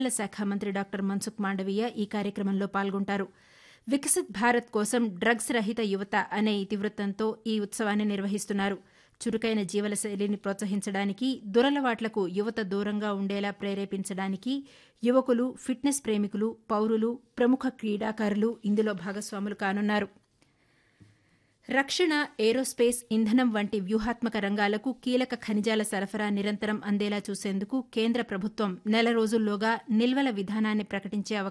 శాఖ మంత్రి డాక్టర్ మన్సుఖ్ మాండవీయ ఈ కార్యక్రమంలో పాల్గొంటారు వికసిత్ భారత్ కోసం డ్రగ్స్ రహిత యువత అనే ఇతివృత్తంతో ఈ ఉత్సవాన్ని నిర్వహిస్తున్నారు చురుకైన జీవనశైలిని ప్రోత్సహించడానికి దురలవాట్లకు యువత దూరంగా ఉండేలా ప్రేరేపించడానికి యువకులు ఫిట్నెస్ ప్రేమికులు పౌరులు ప్రముఖ క్రీడాకారులు ఇందులో భాగస్వాములు కానున్నారు రక్షణ ఏరోస్పేస్ ఇంధనం వంటి వ్యూహాత్మక రంగాలకు కీలక ఖనిజాల సరఫరా నిరంతరం అందేలా చూసేందుకు కేంద్ర ప్రభుత్వం నెల రోజుల్లోగా నిల్వల విధానాన్ని ప్రకటించే అవకాశం